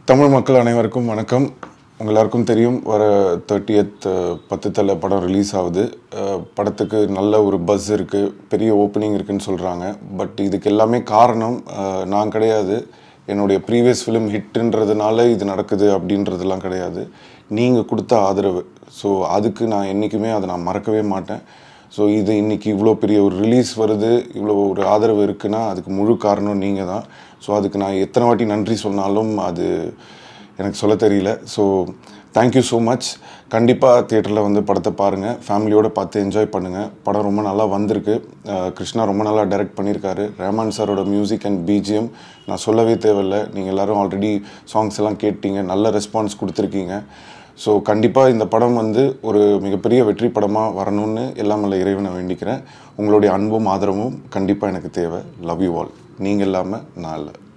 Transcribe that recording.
தமிழ் மக்கள் அனைவருக்கும் வணக்கம் உங்க எல்லாருக்கும் தெரியும் வர தேர்ட்டியத் பத்து தலை படம் ரிலீஸ் ஆகுது அஹ், படத்துக்கு நல்ல ஒரு பஸ் இருக்குது பெரிய ஓப்பனிங் இருக்குன்னு சொல்கிறாங்க பட் இதுக்கு எல்லாமே காரணம் அஹ், நான் கிடையாது என்னுடைய ப்ரீவியஸ் ஃபிலிம் ஹிட்டுன்றதுனால இது நடக்குது அப்படின்றதெல்லாம் கிடையாது நீங்கள் கொடுத்த ஆதரவு ஸோ அதுக்கு நான் என்றைக்குமே அதை நான் மறக்கவே மாட்டேன் ஸோ இது இன்னைக்கு இவ்வளோ பெரிய ஒரு ரிலீஸ் வருது இவ்வளோ ஒரு ஆதரவு இருக்குன்னா அதுக்கு முழு காரணம் நீங்கள் தான் ஸோ அதுக்கு நான் எத்தனை வாட்டி நன்றி சொன்னாலும் அது எனக்கு சொல்ல தெரியல ஸோ தேங்க்யூ ஸோ மச் கண்டிப்பாக தியேட்டரில் வந்து படத்தை பாருங்கள் ஃபேமிலியோடு பார்த்து என்ஜாய் பண்ணுங்கள் படம் ரொம்ப நல்லா வந்திருக்கு அஹ் கிருஷ்ணா ரொம்ப நல்லா டைரக்ட் பண்ணியிருக்காரு ரஹ்மான் சாரோட மியூசிக் அண்ட் பிஜிஎம் நான் சொல்லவே தேவையில்லை நீங்கள் எல்லாரும் ஆல்ரெடி சாங்ஸ் எல்லாம் கேட்டீங்க நல்ல ரெஸ்பான்ஸ் கொடுத்துருக்கீங்க ஸோ கண்டிப்பாக இந்த படம் வந்து ஒரு மிகப்பெரிய வெற்றி படமாக வரணும்னு எல்லாம் நல்ல இறைவனை வேண்டிக்கிறேன் உங்களுடைய அன்பும் ஆதரவும் கண்டிப்பாக எனக்கு தேவை லவ் யூ ஆல் நீங்கள் இல்லாமல் நான் இல்லை